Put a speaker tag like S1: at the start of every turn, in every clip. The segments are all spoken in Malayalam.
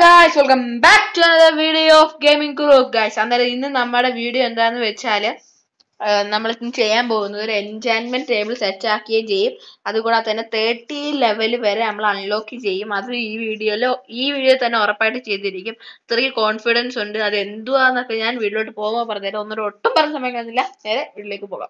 S1: Guys welcome back to another video of gaming crew guys അന്നേരം ഇന്ന് നമ്മുടെ വീഡിയോ എന്താന്ന് വെച്ചാല് നമ്മൾ ചെയ്യാൻ പോകുന്നത് ഒരു എൻചാൻമെന്റ് ടേബിൾ സെറ്റ് ആക്കുകയും ചെയ്യും അതുകൂടാതെ തന്നെ തേർട്ടി ലെവൽ വരെ നമ്മൾ അൺലോക്ക് ചെയ്യും അത് ഈ വീഡിയോയിൽ ഈ വീഡിയോ തന്നെ ഉറപ്പായിട്ട് ചെയ്തിരിക്കും ഇത്രയും കോൺഫിഡൻസ് ഉണ്ട് അത് എന്തുവാന്നൊക്കെ ഞാൻ വീട്ടിലോട്ട് പോകുമ്പോൾ പറഞ്ഞുതരാം ഒന്നും ഒട്ടും പറഞ്ഞ സമയം കാണുന്നില്ല നേരെ വീട്ടിലേക്ക് പോകാം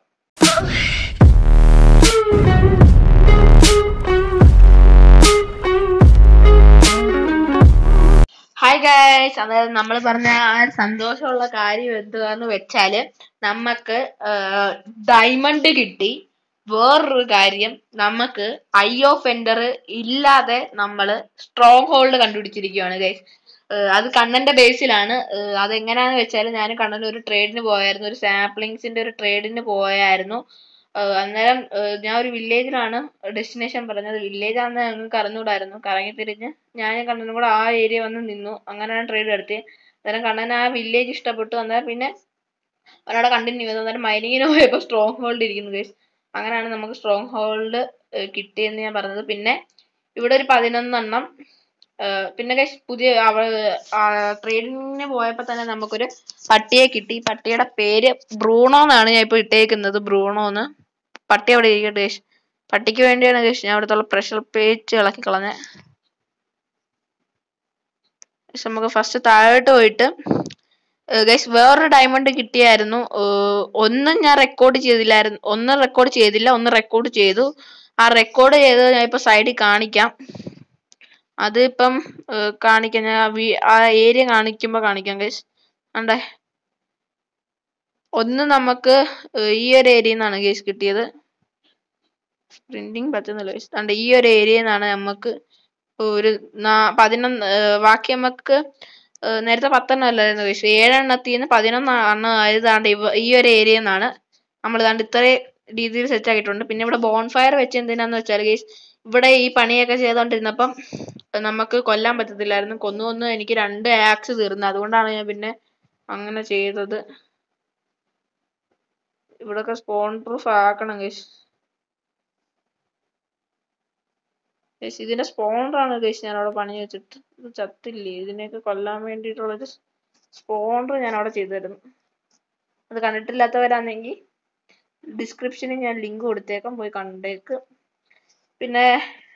S1: ഹായ് ഗൈസ് അതായത് നമ്മൾ പറഞ്ഞ ആ ഒരു സന്തോഷമുള്ള കാര്യം എന്തുവാന്ന് വെച്ചാല് നമുക്ക് ഡയമണ്ട് കിട്ടി വേറൊരു കാര്യം നമുക്ക് ഐ ഓഫ് എൻഡർ ഇല്ലാതെ നമ്മൾ സ്ട്രോങ് ഹോൾഡ് കണ്ടുപിടിച്ചിരിക്കുകയാണ് ഗൈസ് അത് കണ്ണന്റെ ബേസിലാണ് അതെങ്ങനെയാന്ന് വെച്ചാൽ ഞാൻ കണ്ണൻ ഒരു ട്രേഡിന് പോയായിരുന്നു ഒരു സാപ്ലിങ്സിന്റെ ഒരു ട്രേഡിന് പോയായിരുന്നു അന്നേരം ഞാൻ ഒരു വില്ലേജിലാണ് ഡെസ്റ്റിനേഷൻ പറഞ്ഞത് വില്ലേജ് ആണെന്ന് ഞങ്ങൾക്ക് അറിഞ്ഞുകൂടായിരുന്നു കറങ്ങി തിരിഞ്ഞ് ഞാൻ കണ്ണനും കൂടെ ആ ഏരിയ വന്ന് നിന്നു അങ്ങനെയാണ് ട്രേഡ് നടത്തിയത് അന്നേരം കണ്ണൻ ആ വില്ലേജ് ഇഷ്ടപ്പെട്ടു അന്നേരം പിന്നെ അവനവിടെ കണ്ടിന്യൂ ചെയ്തു അന്നേരം മൈനിങ്ങിന് പോയപ്പോൾ സ്ട്രോങ് ഹോൾഡ് ഇരിക്കുന്നു ഗൈസ് അങ്ങനെയാണ് നമുക്ക് സ്ട്രോങ് ഹോൾഡ് കിട്ടിയെന്ന് ഞാൻ പറഞ്ഞത് പിന്നെ ഇവിടെ ഒരു പതിനൊന്നെണ്ണം പിന്നെ ഗൈസ് പുതിയ ട്രേഡിങ്ങിന് പോയപ്പോൾ തന്നെ നമുക്കൊരു പട്ടിയെ കിട്ടി പട്ടിയുടെ പേര് ബ്രൂണോ എന്നാണ് ഞാൻ ഇപ്പോൾ ഇട്ടേക്കുന്നത് ബ്രൂണോ എന്ന് പട്ടി അവിടെ ഇരിക്കട്ടെ ഗൈസ് പട്ടിക്ക് വേണ്ടിയാണ് ഗൈസ് ഞാൻ അവിടുത്തെ പ്രഷർ പേച്ച് ഇളക്കി കളഞ്ഞ നമുക്ക് ഫസ്റ്റ് താഴോട്ട് പോയിട്ട് ഗൈസ് വേറൊരു ഡയമണ്ട് കിട്ടിയായിരുന്നു ഒന്നും ഞാൻ റെക്കോർഡ് ചെയ്തില്ലായിരുന്നു ഒന്ന് റെക്കോർഡ് ചെയ്തില്ല ഒന്ന് റെക്കോർഡ് ചെയ്തു ആ റെക്കോർഡ് ചെയ്തത് ഞാൻ ഇപ്പൊ സൈഡിൽ കാണിക്കാം അത് ഇപ്പം കാണിക്കാം ഞാൻ ആ ഏരിയ കാണിക്കുമ്പോ കാണിക്കാം ഗൈസ് കണ്ടേ ഒന്ന് നമുക്ക് ഈ ഒരു ഏരിയയിൽ നിന്നാണ് ഗൈസ് കിട്ടിയത് പ്രിന്റിങ് പറ്റുന്നില്ല ഗൈസ് കണ്ട ഈ ഒരു ഏരിയയിൽ നിന്നാണ് നമുക്ക് ഒരു പതിനൊന്ന് ബാക്കി നമുക്ക് നേരത്തെ പത്തെണ്ണം അല്ലായിരുന്നു ഗൈസ് ഏഴെണ്ണത്തിൽ നിന്ന് പതിനൊന്ന് എണ്ണം ആയതാണ്ട് ഈ ഒരു ഏരിയയിൽ നിന്നാണ് നമ്മൾ ദാണ്ട് ഇത്രയും രീതിയിൽ സെറ്റ് ആക്കിയിട്ടുണ്ട് പിന്നെ ഇവിടെ ബോൺഫയർ വെച്ച് എന്തിനാന്ന് വെച്ചാൽ ഗൈസ് ഇവിടെ ഈ പണിയൊക്കെ ചെയ്തോണ്ടിരുന്നപ്പം നമുക്ക് കൊല്ലാൻ പറ്റത്തില്ലായിരുന്നു കൊന്നു കൊന്നു എനിക്ക് രണ്ട് ആക്സ് തീർന്നു അതുകൊണ്ടാണ് ഞാൻ പിന്നെ അങ്ങനെ ചെയ്തത് ഇവിടൊക്കെ സ്പോൺ പ്രൂഫ് ആക്കണം ഗൈസ് ഗൈസ് ഇതിന്റെ സ്പോണ്ടറാണ് ഗൈസ് ഞാൻ അവിടെ പണി വെച്ചിട്ട് ഇത് ചത്തില്ലേ ഇതിനെയൊക്കെ കൊല്ലാൻ വേണ്ടിയിട്ടുള്ളൊരു സ്പോണ്ടർ ഞാൻ അവിടെ ചെയ്തിരുന്നു അത് കണ്ടിട്ടില്ലാത്തവരാണെങ്കിൽ ഡിസ്ക്രിപ്ഷനിൽ ഞാൻ ലിങ്ക് കൊടുത്തേക്കാം പോയി കണ്ടേക്ക് പിന്നെ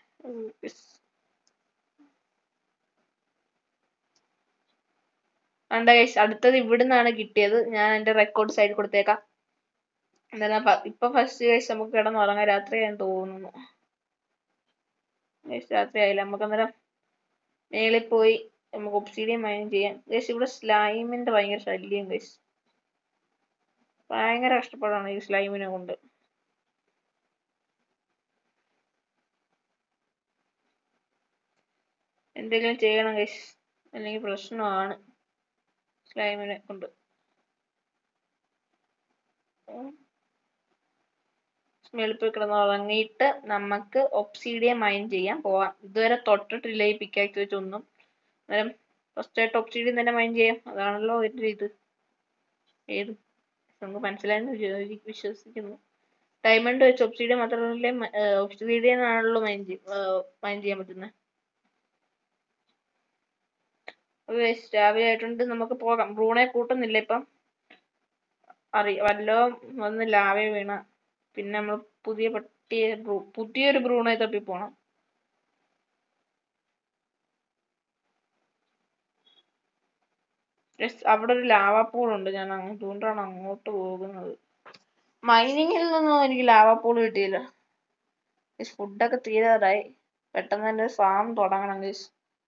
S1: കണ്ട ഗൈസ് അടുത്തത് ഇവിടുന്നാണ് കിട്ടിയത് ഞാൻ എൻ്റെ റെക്കോർഡ് സൈഡിൽ കൊടുത്തേക്കാം എന്തായാലും ഇപ്പൊ ഫസ്റ്റ് ഗൈസ് നമുക്ക് കിടന്നുറങ്ങാൻ രാത്രിയായെന്ന് തോന്നുന്നു ഗൈസ് രാത്രി ആയില്ല നമുക്ക് അന്നേരം മേളിൽ പോയി നമുക്ക് ഒബ്സീഡിയം മൈൻ ചെയ്യാം ഗൈസ് ഇവിടെ സ്ലൈമിന്റെ ഭയങ്കര ശല്യം ഗൈസ് ഭയങ്കര കഷ്ടപ്പാടാണ് ഈ സ്ലൈമിനെ കൊണ്ട് എന്തെങ്കിലും ചെയ്യണം ഗൈസ് അല്ലെങ്കിൽ പ്രശ്നമാണ് സ്ലൈമിനെ കൊണ്ട് വെളുപ്പിൽ കിടന്ന് ഉറങ്ങിയിട്ട് നമുക്ക് ഒബ്സീഡിയം മൈൻ ചെയ്യാൻ പോവാം ഇതുവരെ തൊട്ടിട്ടില്ല ഈ പിക്കാക്സ് വെച്ചൊന്നും അന്നേരം ഫസ്റ്റ് ആയിട്ട് ഒബ്സീഡിയം തന്നെ മൈൻ ചെയ്യാം അതാണല്ലോ ഒരു ഇത് ഏത് നമുക്ക് മനസ്സിലായെന്ന് വിശ്വസിക്കുന്നു ഡയമണ്ട് വെച്ച് ഒബ്സീഡിയം മാത്രമല്ലേ ഒബ്സീഡിയൻ ആണല്ലോ മൈൻ മൈൻ ചെയ്യാൻ പറ്റുന്നത് രാവിലെ ആയിട്ടുണ്ട് നമുക്ക് പോകാം ബ്രൂണെ കൂട്ടുന്നില്ല ഇപ്പം അറി വല്ലോ വന്ന് ലാവേ വീണ പിന്നെ നമ്മൾ പുതിയ പട്ടിയെ പുതിയൊരു ബ്രൂണെ തപ്പി പോണം അവിടെ ഒരു ലാവാ പൂൾ ഉണ്ട് ഞാൻ അതുകൊണ്ടാണ് അങ്ങോട്ട് പോകുന്നത് മൈനിങ്ങിൽ നിന്നും എനിക്ക് ലാവാ പൂൾ കിട്ടിയില്ല ഫുഡൊക്കെ തീരാറായി പെട്ടെന്ന് തന്നെ ഫാം തുടങ്ങണം ഗീസ്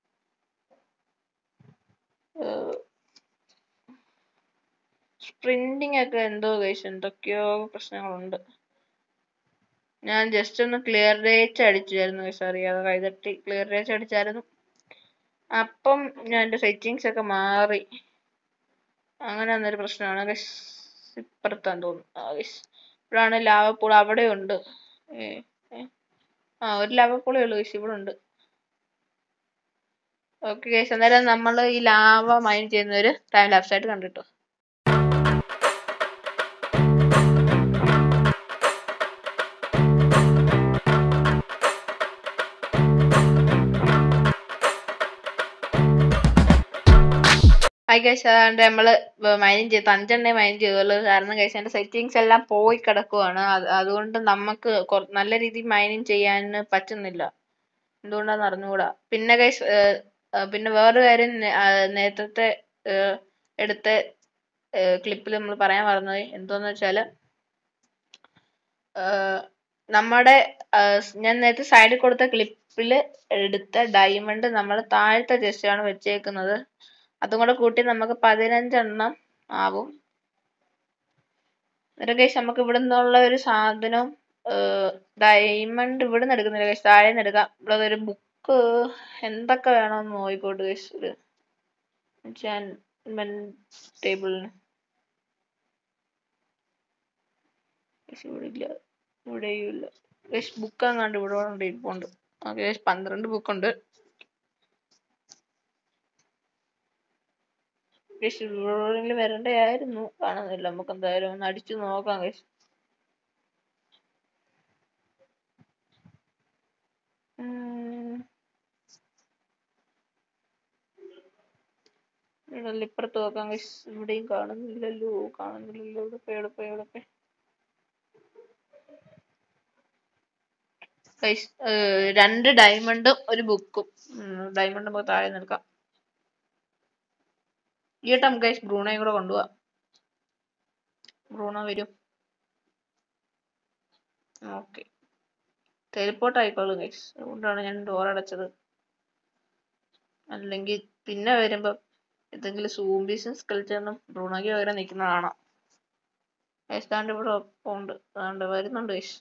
S1: സ്പ്രിന്റിങ് ഒക്കെ എന്തോ ഗൈസ് എന്തൊക്കെയോ പ്രശ്നങ്ങളുണ്ട് ഞാൻ ജസ്റ്റ് ഒന്ന് ക്ലിയർ റേച്ച് അടിച്ചായിരുന്നു ഗൈസ് അറിയാതെ കൈതട്ടി ക്ലിയർ റേച്ച് അടിച്ചായിരുന്നു അപ്പം ഞാൻ എൻ്റെ സെറ്റിങ്സ് ഒക്കെ മാറി അങ്ങനെ വന്നൊരു പ്രശ്നമാണ് ഗൈസ് ഇപ്പുറത്താന്ന് തോന്നുന്നു ഗൈസ് ഇവിടാണ് ലാവപ്പൂൾ അവിടെ ഉണ്ട് ആ ഒരു ലാവപ്പൂളേ ഉള്ളൂ ഗൈസ് ഇവിടെ ഉണ്ട് ഓക്കെ ഗൈസ് അന്നേരം നമ്മൾ ഈ ലാവ മൈൻ ചെയ്യുന്ന ഒരു ടൈം ലാപ്സ് ആയിട്ട് കണ്ടിട്ടു ഹായ് ഗൈസ് അതാണ്ട് നമ്മള് മൈനിങ് ചെയ്ത് അഞ്ചെണ്ണേ മൈൻ ചെയ്തുള്ളൂ കാരണം ഗൈസ് എന്റെ സെറ്റിങ്സ് എല്ലാം പോയി കിടക്കുവാണ് അത് അതുകൊണ്ട് നമുക്ക് കൊ- നല്ല രീതിയിൽ മൈനിങ് ചെയ്യാൻ പറ്റുന്നില്ല എന്തുകൊണ്ടാന്ന് അറിഞ്ഞുകൂടാ പിന്നെ ഗൈസ് പിന്നെ വേറൊരു കാര്യം നേ- ആ, നേരത്തെ ഏഹ്, എടുത്ത ക്ലിപ്പിൽ നമ്മൾ പറയാൻ മറന്നുപോയി എന്തോന്ന് വെച്ചാല് ഏഹ്, നമ്മുടെ ഏഹ്, ഞാൻ നേരത്തെ സൈഡിൽ കൊടുത്ത ക്ലിപ്പിൽ എടുത്ത ഡയമണ്ട് നമ്മൾ താഴത്തെ ചെസ്റ്റാണ് വെച്ചേക്കുന്നത് അതും കൂടെ കൂട്ടി നമുക്ക് പതിനഞ്ചെണ്ണം ആവും എന്നിട്ട് ഗൈസ് നമുക്ക് ഇവിടെ നിന്നുള്ള ഒരു സാധനം ഡയമണ്ട് ഇവിടെ നിന്ന് എടുക്കുന്നില്ല ഗൈസ് താഴെ നിന്ന് എടുക്കാം ഇവിടെ ഒരു ബുക്ക് എന്തൊക്കെ വേണമെന്ന് നോക്കിക്കോട്ട് ഗൈസ് ഒരു ടേബിളിന് ഇവിടെ ഇല്ല ഇവിടെയും ഇല്ല ഗൈസ് ബുക്ക് അങ്ങാണ്ട് ഇവിടെ കൊണ്ട് ഇരിപ്പുണ്ട് ഓക്കെ ഗൈസ് പന്ത്രണ്ട് ബുക്കുണ്ട് ഗൈസ് ഇവിടെ വരണ്ടായിരുന്നു കാണുന്നില്ല നമുക്ക് എന്തായാലും ഒന്ന് അടിച്ചു നോക്കാം ഗൈസ് ഇവിടെ ഇപ്പുറത്ത് നോക്കാം ഗൈസ് ഇവിടെയും കാണുന്നില്ലല്ലോ കാണുന്നില്ലല്ലോ ഇവിടെ പോയി, ഇവിടെ പോയി, ഇവിടെ പോയി. ഗൈസ് രണ്ട് ഡയമണ്ടും ഒരു ബുക്കും ഡയമണ്ട് നമുക്ക് താഴെ നിൽക്കാം ഈ വട്ടം ഗൈസ് ബ്രൂണയും കൂടെ കൊണ്ടുപോവാം ബ്രൂണോ വരും ഓക്കെ ടെലിപ്പോർട്ട് ആയിക്കോളും ഗൈസ് അതുകൊണ്ടാണ് ഞാൻ ഡോർ അടച്ചത് അല്ലെങ്കിൽ പിന്നെ വരുമ്പോ എന്തെങ്കിലും സൂംബീസും സ്കെൽറ്റനും ബ്രൂണോയ്ക്ക് പകരം നിൽക്കുന്ന കാണാം ഗൈസ് ദാണ്ട് ഇവിടെ ഒപ്പമുണ്ട് ദാണ്ട് വരുന്നുണ്ട് ഗൈസ്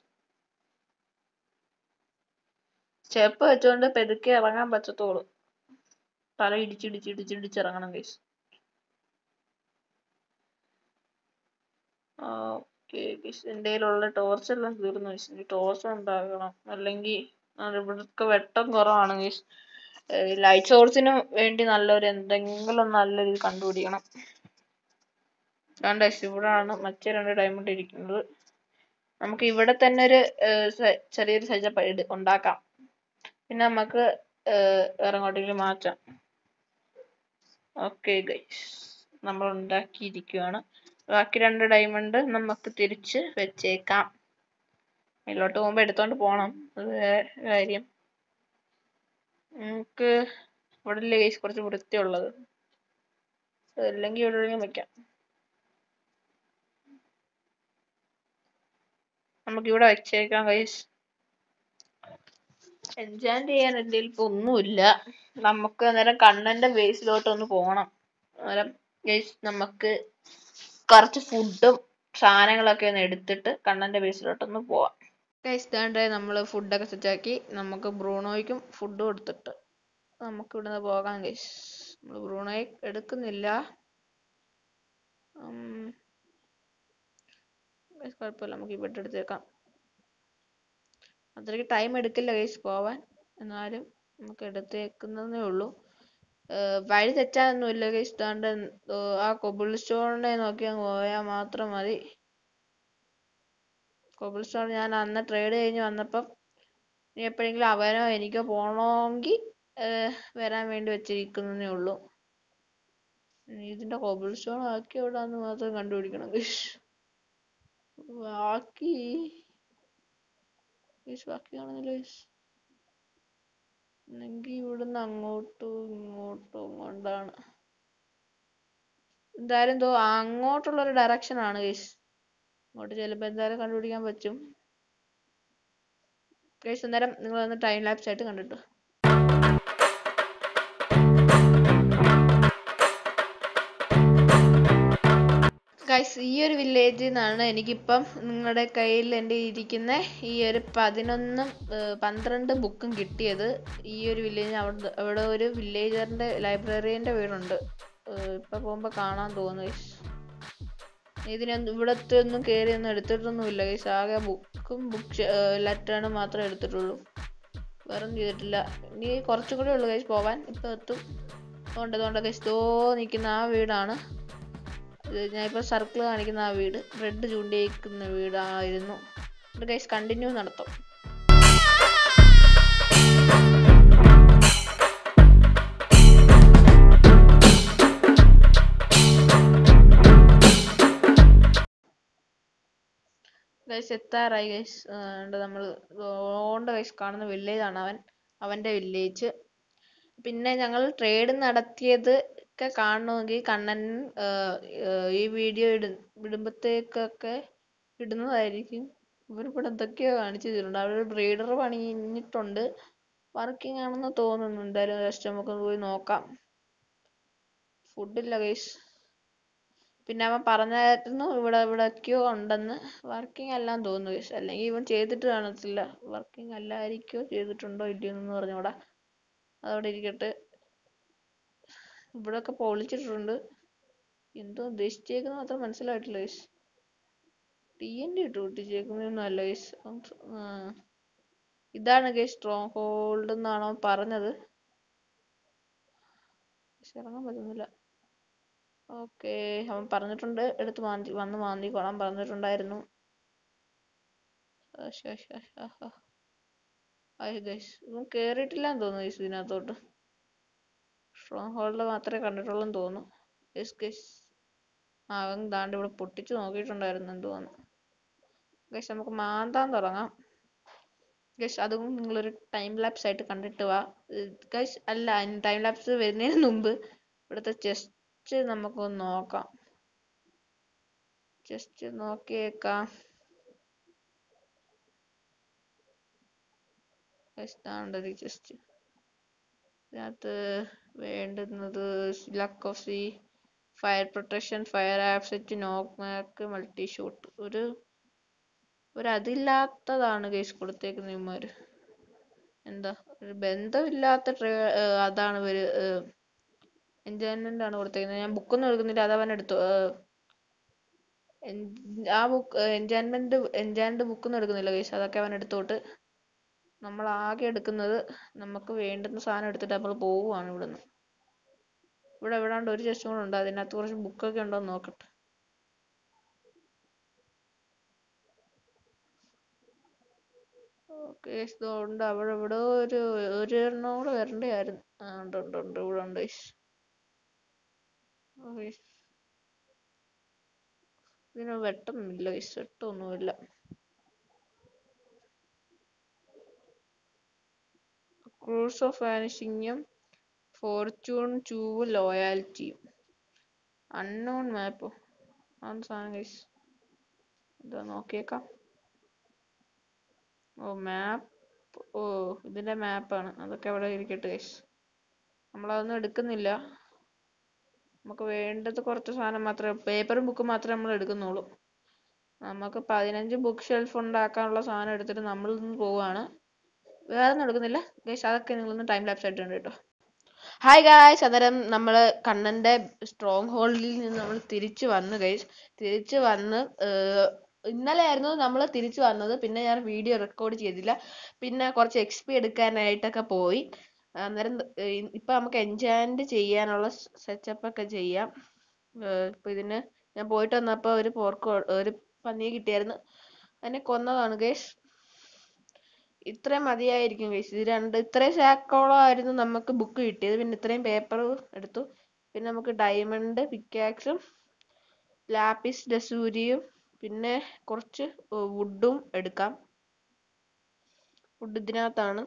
S1: സ്റ്റെപ്പ് വെച്ചുകൊണ്ട് പെതുക്കെ ഇറങ്ങാൻ പറ്റത്തുള്ളൂ തല ഇടിച്ചിടിച്ചിടിച്ചിടിച്ച് ഇറങ്ങണം ഗൈസ് ഓക്കെ ഗൈസ് എൻ്റെ കയ്യിലുള്ള ടോർച്ച് എല്ലാം തീർന്നു ഗൈസ് ഇനി ടോർച്ച് ഉണ്ടാകണം അല്ലെങ്കിൽ ഇവിടൊക്കെ വെട്ടം കുറവാണ് ഗൈസ് ലൈറ്റ് സോഴ്സിന് വേണ്ടി നല്ലൊരു എന്തെങ്കിലും നല്ലൊരു ഇത് കണ്ടുപിടിക്കണം രണ്ട് ഗൈസ് ഇവിടാണ് മറ്റേ രണ്ട് ഡയമണ്ട് ഇരിക്കുന്നത് നമുക്ക് ഇവിടെ തന്നെ ഒരു ഏർ, സെ- ചെറിയൊരു സെറ്റപ്പ് ഉണ്ടാക്കാം പിന്നെ നമുക്ക് ഏർ, വേറെ എങ്ങോട്ടെങ്കിലും മാറ്റാം ഓക്കെ ഗൈസ് നമ്മൾ ഉണ്ടാക്കിയിരിക്കുകയാണ് ബാക്കി രണ്ട് ഡയമണ്ട് നമുക്ക് തിരിച്ച് വെച്ചേക്കാം ഇതിലോട്ട് പോകുമ്പോൾ എടുത്തോണ്ട് പോണം അത് വേറെ കാര്യം നമുക്ക് ഇവിടെ ഇല്ലേ ഗൈസ് കുറച്ച് വൃത്തിയുള്ളത് അതല്ലെങ്കിൽ ഇവിടെ എവിടെയെങ്കിലും വെക്കാം നമുക്ക് ഇവിടെ വെച്ചേക്കാം ഗൈസ് എൻജാൻഡ് ചെയ്യാൻ എൻ്റെ കയ്യിൽ ഇപ്പൊ ഒന്നുമില്ല നമുക്ക് അന്നേരം കണ്ണന്റെ ബേസിലോട്ട് ഒന്ന് പോണം അന്നേരം ഗൈസ് നമുക്ക് കുറച്ച് ഫുഡും സാധനങ്ങളൊക്കെ ഒന്ന് എടുത്തിട്ട് കണ്ണന്റെ ബേസിലോട്ടൊന്ന് പോവാം ഗൈസ് ഇതാണ്ട് നമ്മൾ ഫുഡൊക്കെ സെറ്റാക്കി നമുക്ക് ബ്രൂണോയ്ക്കും ഫുഡ് കൊടുത്തിട്ട് നമുക്ക് ഇവിടുന്ന് പോകാം ഗൈസ് നമ്മൾ ബ്രൂണോയെ എടുക്കുന്നില്ല ഉം. guys, കുഴപ്പമില്ല നമുക്ക് ഇവിടെ എടുത്തേക്കാം അത്രയ്ക്ക് ടൈം എടുക്കില്ല ഗൈസ് പോവാൻ എന്നാലും നമുക്ക് എടുത്തേക്കുന്നതേ ഉള്ളൂ ഏർ വഴി തെറ്റാനൊന്നുമില്ല ഗൈസ് ഇതാണ്ട് ഏർ ആ കൊബിൾ സ്റ്റോണിനെ നോക്കി അങ്ങ് പോയാൽ മാത്രം മതി കൊബിൾ സ്റ്റോൺ ഞാൻ അന്ന് ട്രേഡ് കഴിഞ്ഞ് വന്നപ്പം ഇനി എപ്പോഴെങ്കിലും അവനോ എനിക്കോ പോണമെങ്കിൽ വരാൻ വേണ്ടി വെച്ചിരിക്കുന്നതേ ഉള്ളൂ ഇനി ഇതിന്റെ കൊബിൾ സ്റ്റോൺ ബാക്കി എവിടാന്ന് മാത്രം കണ്ടുപിടിക്കണം ഗൈസ് ബാക്കി ഗൈസ് ബാക്കി കാണുന്നില്ല ഗൈസ് ഒന്നെങ്കിൽ ഇവിടുന്ന് അങ്ങോട്ടും ഇങ്ങോട്ടും കൊണ്ടാണ് എന്തായാലും എന്തോ അങ്ങോട്ടുള്ള ഒരു ഡയറക്ഷൻ ആണ് ഗൈസ് അങ്ങോട്ട് ചെല്ലുമ്പോൾ എന്തായാലും കണ്ടുപിടിക്കാൻ പറ്റും ഗൈസ് അന്നേരം നിങ്ങൾ ഒന്ന് ടൈം ലാപ്സ് ആയിട്ട് കണ്ടിട്ട് ഗൈസ് ഈ ഒരു വില്ലേജിൽ നിന്നാണ് എനിക്കിപ്പം നിങ്ങളുടെ കയ്യിൽ എൻ്റെ ഇരിക്കുന്ന ഈ ഒരു പതിനൊന്നും ഏർ പന്ത്രണ്ട് ബുക്കും കിട്ടിയത് ഈ ഒരു വില്ലേജ് അവിടെ അവിടെ ഒരു വില്ലേജറിൻ്റെ ലൈബ്രറീൻ്റെ വീടുണ്ട് ഏർ ഇപ്പൊ പോകുമ്പോൾ കാണാൻ തോന്നുന്നു ഗൈസ് ഇതിനൊന്നും ഇവിടത്തെ ഒന്നും കയറി ഒന്നും എടുത്തിട്ടൊന്നുമില്ല ഗൈസ് ആകെ ബുക്കും ബുക്ക് ലെറ്ററും മാത്രമേ എടുത്തിട്ടുള്ളൂ വേറെ ഒന്നും ചെയ്തിട്ടില്ല ഇനി കുറച്ചും കൂടെ ഉള്ളു ഗൈസ് പോവാൻ ഇപ്പൊ എത്തും തോണ്ട തോണ്ട ഗൈസ് തോ നിൽക്കുന്ന ആ വീടാണ് ഇത് ഞാൻ ഇപ്പോൾ സർക്കിൾ കാണിക്കുന്ന ആ വീട് റെഡ് ചൂണ്ടിയേക്കുന്ന വീടായിരുന്നു ഗൈസ് കണ്ടിന്യൂ നടത്തും ഗൈസ് എത്താറായി ഗൈസ് ഉണ്ട് നമ്മൾ ഓണ്ട ഗൈസ് കാണുന്ന വില്ലേജ് ആണ് അവൻ അവന്റെ വില്ലേജ് പിന്നെ ഞങ്ങൾ ട്രേഡ് നടത്തിയത് ഒക്കെ കാണണമെങ്കിൽ കണ്ണൻ ഏർ, ഏർ, ഈ വീഡിയോ ഇട ഇടുമ്പോഴത്തേക്കൊക്കെ ഇടുന്നതായിരിക്കും ഇവരിവിടെ എന്തൊക്കെയോ കാണിച്ചു തരുന്നുണ്ട് അവിടെ ബ്രീഡർ പണിഞ്ഞിട്ടുണ്ട് വർക്കിംഗ് ആണെന്ന് തോന്നുന്നു എന്തായാലും ജസ്റ്റ് നമുക്ക് പോയി നോക്കാം ഫുഡില്ല ഗൈസ് പിന്നെ അവൻ പറഞ്ഞായിരുന്നു ഇവിടെ ഇവിടെയൊക്കെയോ ഉണ്ടെന്ന് വർക്കിംഗ് അല്ലാന്ന് തോന്നുന്നു ഗൈസ് അല്ലെങ്കിൽ ഇവൻ ചെയ്തിട്ട് കാണത്തില്ല വർക്കിംഗ് അല്ലായിരിക്കോ ചെയ്തിട്ടുണ്ടോ ഇല്ലയോ എന്ന് പറഞ്ഞൂടാ അതവിടെ ഇരിക്കട്ടെ ഇവിടെയൊക്കെ പൊളിച്ചിട്ടുണ്ട് എന്തോ ഉദ്ദേശിച്ചേക്കുന്ന മാത്രം മനസ്സിലായിട്ടില്ല ഗൈസ് ടി എൻ ഡി ഇട്ട് പൊട്ടിച്ചേക്കുന്നൊന്നും അല്ല ഗൈസ് ഇതാണ് ഗൈസ് സ്ട്രോങ് ഹോൾഡ് എന്നാണോ പറഞ്ഞത് പക്ഷെ ഇറങ്ങാൻ പറ്റുന്നില്ല ഓക്കെ അവൻ പറഞ്ഞിട്ടുണ്ട് എടുത്ത് മാന്തി വന്ന് മാന്തിക്കോളാൻ പറഞ്ഞിട്ടുണ്ടായിരുന്നു ഗൈസ് ഇവൻ കേറിയിട്ടില്ലാന്ന് തോന്നുന്നു ഗൈസ് ഇതിനകത്തോട്ട് സ്ട്രോങ് ഹോൾഡ് മാത്രമേ കണ്ടിട്ടുള്ളൂ തോന്നുന്നു ഗൈസ് ഗൈസ് ആ അവൻ ദാണ്ട് ഇവിടെ പൊട്ടിച്ച് നോക്കിയിട്ടുണ്ടായിരുന്നു എന്തുവാന്ന് ഗൈസ് നമുക്ക് മാന്താൻ തുടങ്ങാം ഗൈസ് അതും നിങ്ങളൊരു ടൈം ലാപ്സ് ആയിട്ട് കണ്ടിട്ട് വാ ഗൈസ് അല്ല ടൈം ലാപ്സ് വരുന്നതിന് മുമ്പ് ഇവിടുത്തെ ചെസ്റ്റ് നമുക്കൊന്ന് നോക്കാം ജസ്റ്റ് നോക്കിയേക്കാം ഇതാണ്ടത് ജസ്റ്റ് ഇതിനകത്ത് വേണ്ടുന്നത് luck of sea fire protection fire aspect knock mark multi shot ഒരു ഒരു അതില്ലാത്തതാണ് കേസ് കൊടുത്തേക്കുന്ന ഇവന്മാര് എന്താ ഒരു ബന്ധമില്ലാത്ത ട്രേ അതാണ് ഇവര് എൻജോയ്മെന്റ് ആണ് കൊടുത്തേക്കുന്നത് ഞാൻ ബുക്കൊന്നും എടുക്കുന്നില്ല അത് അവൻ എടുത്തു ഏർ, എൻ- ആ ബുക്ക് എൻജാൻമെന്റ് എൻജാൻഡ് ബുക്കൊന്നും എടുക്കുന്നില്ല കേസ് അതൊക്കെ അവൻ എടുത്തോട്ട് നമ്മൾ ആകെ എടുക്കുന്നത് നമുക്ക് വേണ്ടുന്ന സാധനം എടുത്തിട്ട് നമ്മൾ പോവുകയാണ് ഇവിടുന്ന് ഇവിടെ എവിടാണ്ട് ഒരു ചെസ്റ്റും കൂടെ ഉണ്ട് അതിനകത്ത് കുറച്ച് ബുക്കൊക്കെ ഉണ്ടോ എന്ന് നോക്കട്ടെ ഓക്കെ ഉണ്ട് അവിടെ ഇവിടെ ഒരു ഒരു എണ്ണം കൂടെ വരണ്ടായിരുന്നു ആ ഉണ്ട് ഉണ്ട് ഉണ്ട് ഇവിടെ ഉണ്ട് guys. ഓ guys. ഇതിന് വെട്ടൊന്നുമില്ല guys. വെട്ടമൊന്നുമില്ല ക്രൂസ് ഓഫ് വാനിഷിങ്ങും ഫോർച്യൂൺ ട്യൂബ് ലോയാലിറ്റിയും അൺനോൺ മാപ്പോ അതെന്ത് സാധനം ഗൈസ് എന്താ നോക്കിയേക്കാം ഓ മാപ്പ് ഓ ഇതിന്റെ മാപ്പാണ് അതൊക്കെ അവിടെ ഇരിക്കട്ടെ ഗൈസ് നമ്മളതൊന്നും എടുക്കുന്നില്ല നമുക്ക് വേണ്ടത് കുറച്ച് സാധനം മാത്രമേ പേപ്പറും ബുക്കും മാത്രമേ നമ്മൾ എടുക്കുന്നുള്ളൂ നമുക്ക് പതിനഞ്ച് ബുക്ക് ഷെൽഫ് ഉണ്ടാക്കാനുള്ള സാധനം എടുത്തിട്ട് നമ്മൾ ഇന്ന് പോവാണ് വേറെ ഒന്നും എടുക്കുന്നില്ല ഗൈസ് അതൊക്കെ നിങ്ങളൊന്ന് ടൈം ലാപ്സ് ആയിട്ട് ഉണ്ട് കേട്ടോ ഹായ് ഗായ്സ് അന്നേരം നമ്മൾ കണ്ണന്റെ സ്ട്രോങ് ഹോൾഡിൽ നിന്ന് നമ്മൾ തിരിച്ചു വന്നു ഗൈസ് തിരിച്ചു വന്ന് ഏർ, ഇന്നലെ ആയിരുന്നു നമ്മൾ തിരിച്ചു വന്നത് പിന്നെ ഞാൻ വീഡിയോ റെക്കോർഡ് ചെയ്തില്ല പിന്നെ കുറച്ച് എക്സ് പി എടുക്കാനായിട്ടൊക്കെ പോയി അന്നേരം ഏർ, ഇപ്പൊ നമുക്ക് എൻജാൻഡ് ചെയ്യാനുള്ള സെറ്റപ്പ് ഒക്കെ ചെയ്യാം ഏർ, ഇപ്പൊ ഇതിന് ഞാൻ പോയിട്ട് വന്നപ്പോ ഒരു പോർക്ക് ഒരു പന്നിയെ കിട്ടിയായിരുന്നു അതിനെ കൊന്നതാണ് ഗൈസ് ഇത്രയും മതിയായിരിക്കും ഗൈസ് ഇത് രണ്ട് ഇത്രയും ശാക്കോളം ആയിരുന്നു നമുക്ക് ബുക്ക് കിട്ടിയത് പിന്നെ ഇത്രയും പേപ്പർ എടുത്തു പിന്നെ നമുക്ക് ഡയമണ്ട് പിക്കാക്സും ലാപ്പിസ് ഡസൂരിയും പിന്നെ കുറച്ച് വുഡും എടുക്കാം വുഡ് ഇതിനകത്താണ്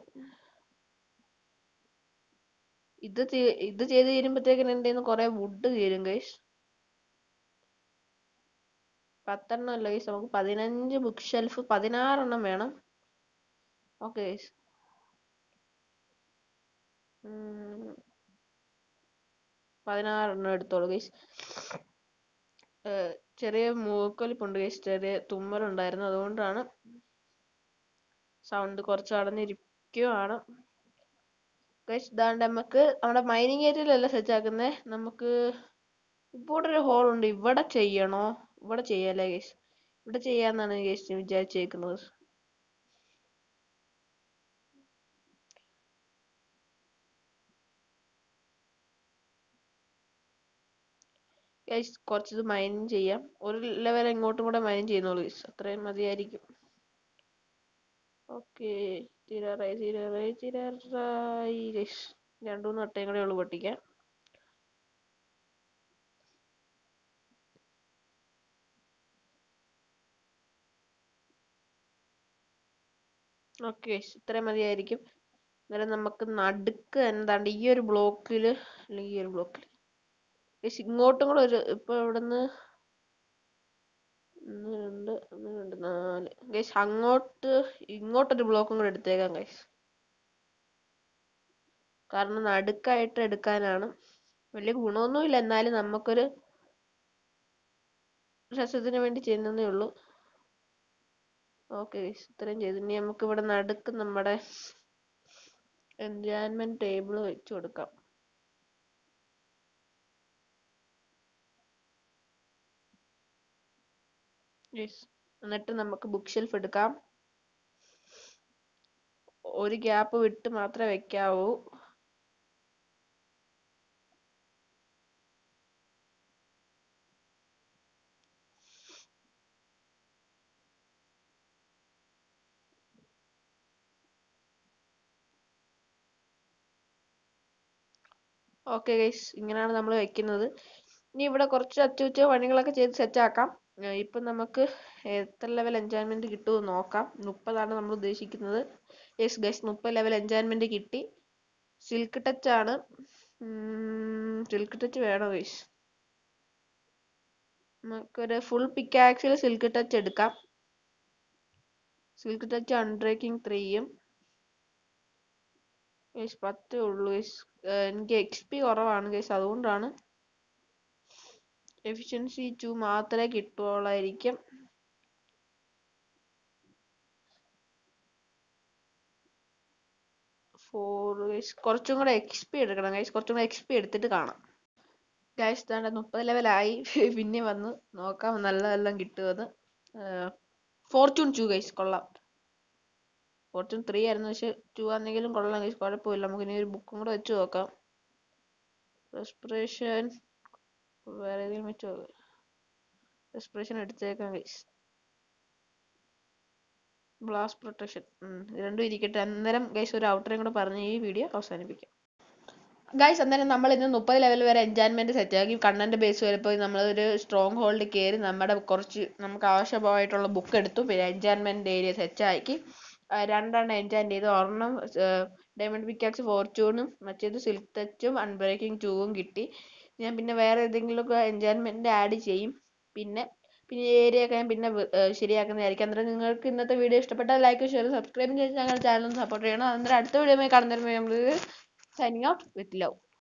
S1: ഇത് തീ- ഇത് ചെയ്ത് തീരുമ്പോഴത്തേക്കിന് എൻ്റെ കയ്യിന്ന് കുറെ വുഡ് തീരും ഗൈസ് പത്തെണ്ണം അല്ല ഗൈസ് നമുക്ക് പതിനഞ്ച് ബുക്ക് ഷെൽഫ് പതിനാറെണ്ണം വേണം ഓക്കെ ഗൈസ് പതിനാറെണ്ണം എടുത്തോളൂ ഗൈസ് ചെറിയ മൂക്കൊലിപ്പുണ്ട് ഗൈസ് ചെറിയ തുമ്മലുണ്ടായിരുന്നു അതുകൊണ്ടാണ് സൗണ്ട് കുറച്ച് അടഞ്ഞിരിക്കുവാണ് ഗൈസ് ഇതാണ്ട് നമുക്ക് നമ്മുടെ മൈനിങ് ഏരിയയിലല്ല സെറ്റ് ആക്കുന്നേ നമുക്ക് ഇവിടെ ഒരു ഹോൾ ഉണ്ട് ഇവിടെ ചെയ്യണോ ഇവിടെ ചെയ്യാല്ലേ ഗൈസ് ഇവിടെ ചെയ്യാന്നാണ് ഗൈസ് വിചാരിച്ചേക്കുന്നത് ഗൈസ് കുറച്ചിത് മൈനിങ് ചെയ്യാം ഒരു ലെവൽ ഇങ്ങോട്ടും കൂടെ മൈൻ ചെയ്യുന്നുള്ളൂ ഗൈസ് അത്രയും മതിയായിരിക്കും ഓക്കെ തീരാറായി തീരാറായി തീരാറായി ഗൈസ് രണ്ടു മൂന്ന് വട്ടയും കൂടെ ഉള്ളു പൊട്ടിക്കാൻ ഓക്കെ ഇത്രയും മതിയായിരിക്കും അന്നേരം നമുക്ക് നടുക്ക് എന്താണ്ട് ഈ ഒരു ബ്ലോക്കിൽ അല്ലെങ്കിൽ ഈ ഒരു ബ്ലോക്കിൽ ഇങ്ങോട്ടും കൂടെ ഒരു ഇപ്പോൾ ഇവിടുന്ന് ഒന്ന് രണ്ട് ഒന്ന് രണ്ട് നാല് ഗൈസ് അങ്ങോട്ട് ഇങ്ങോട്ടൊരു ബ്ലോക്കും കൂടെ എടുത്തേക്കാം ഗൈസ് കാരണം നടുക്കായിട്ട് എടുക്കാനാണ് വലിയ ഗുണമൊന്നുമില്ല എന്നാലും നമുക്കൊരു രസത്തിന് വേണ്ടി ചെയ്യുന്നതേ ഉള്ളൂ ഓക്കെ ഗൈസ് ഇത്രയും ചെയ്തു ഇനി നമുക്ക് ഇവിടെ നടുക്ക് നമ്മുടെ എൻജോയ്മെന്റ് ടേബിൾ വെച്ച് കൊടുക്കാം യെസ് എന്നിട്ട് നമുക്ക് ബുക്ക് ഷെൽഫ് എടുക്കാം ഒരു ഗ്യാപ്പ് വിട്ട് മാത്രമേ വെക്കാവൂ ഓക്കെ ഗൈസ് ഇങ്ങനെയാണ് നമ്മൾ വെക്കുന്നത് ഇനി ഇവിടെ കുറച്ച് അച്ചുവച്ച പണികളൊക്കെ ചെയ്ത് സെറ്റ് ആക്കാം ഏർ ഇപ്പം നമുക്ക് എത്ര ലെവൽ എൻജോയ്മെന്റ് കിട്ടുമെന്ന് നോക്കാം മുപ്പതാണ് നമ്മൾ ഉദ്ദേശിക്കുന്നത് യെസ് ഗൈസ് മുപ്പത് ലെവൽ എൻജോയ്മെന്റ് കിട്ടി സിൽക്ക് ടച്ച് ആണ് സിൽക്ക് ടച്ച് വേണോ ഗൈസ് നമുക്കൊരു ഫുൾ പിക്കാക്സിൽ സിൽക്ക് ടച്ച് എടുക്കാം സിൽക്ക് ടച്ച് അൺബ്രേക്കിംഗ് ത്രീയും ഗൈസ് പത്തേ ഉള്ളൂ ഗൈസ് എനിക്ക് എക്സ് പി കുറവാണ് ഗൈസ് അതുകൊണ്ടാണ് എഫിഷ്യൻസി ടു മാത്രമേ കിട്ടുള്ളായിരിക്കും ഫോർ ഗൈസ് കുറച്ചും കൂടെ എക്സ് പി എടുക്കണം ഗൈസ് കുറച്ചും കൂടെ എക്സ് പി എടുത്തിട്ട് കാണാം ഗൈസ് താണ്ട മുപ്പത് ലെവലായി പിന്നെ വന്ന് നോക്കാം നല്ലതെല്ലാം കിട്ടുമെന്ന് ഫോർച്യൂൺ ടു ഗൈസ് കൊള്ളാം ഫോർച്യൂൺ ത്രീ ആയിരുന്നു പക്ഷെ ടു ആണെങ്കിലും കൊള്ളാം ഗൈസ് കുഴപ്പമില്ല നമുക്ക് ഇനി ഒരു ബുക്കും കൂടെ വെച്ച് നോക്കാം റെസ്പിറേഷൻ വേറെ ഏതെങ്കിലും വെച്ച് നോക്കാം റെസ്പിറേഷൻ എടുത്തേക്കാം ഗൈസ് ബ്ലാസ്റ്റ് പ്രൊട്ടക്ഷൻ രണ്ടും ഇരിക്കട്ടെ അന്നേരം ഗൈസ് ഒരു ഔട്ടറേയും കൂടെ പറഞ്ഞ് ഈ വീഡിയോ അവസാനിപ്പിക്കാം ഗൈസ് അന്നേരം നമ്മൾ ഇന്ന് മുപ്പത് ലെവൽ വരെ എൻജോയ്മെന്റ് സെറ്റ് ആക്കി കണ്ണന്റെ ബേസ് വരെ പോയി നമ്മളൊരു സ്ട്രോങ് ഹോൾഡ് കയറി നമ്മുടെ കുറച്ച് നമുക്ക് ആവശ്യമായിട്ടുള്ള ബുക്ക് എടുത്തു പിന്നെ എൻജോയ്മെന്റ് ഏരിയ സെറ്റ് ആക്കി ആ, രണ്ടെണ്ണം എൻജോയ് ചെയ്തു ഒരെണ്ണം ഡയമണ്ട് പിക്കാക്സ് ഫോർച്യൂണും മറ്റേത് സിൽക്ക് ടച്ചും അൺബ്രേക്കിംഗ് ടൂവും കിട്ടി ഞാൻ പിന്നെ വേറെ ഏതെങ്കിലുമൊക്കെ എൻജോയ്മെന്റ് ആഡ് ചെയ്യും പിന്നെ പിന്നെ ഈ ഏരിയ ഒക്കെ ഞാൻ പിന്നെ വൃ- ഏർ ശരിയാക്കുന്നതായിരിക്കും അന്നേരം നിങ്ങൾക്ക് ഇന്നത്തെ വീഡിയോ ഇഷ്ടപ്പെട്ടാൽ ലൈക്ക് ഷെയർ സബ്സ്ക്രൈബ് ചെയ്ത് ഞങ്ങളുടെ ചാനൽ സപ്പോർട്ട് ചെയ്യണം അന്നേരം അടുത്ത വീഡിയോ കാണുന്നവരുമായി നമ്മൾ സൈനിങ് ഔട്ട് വിത്ത് ലവ്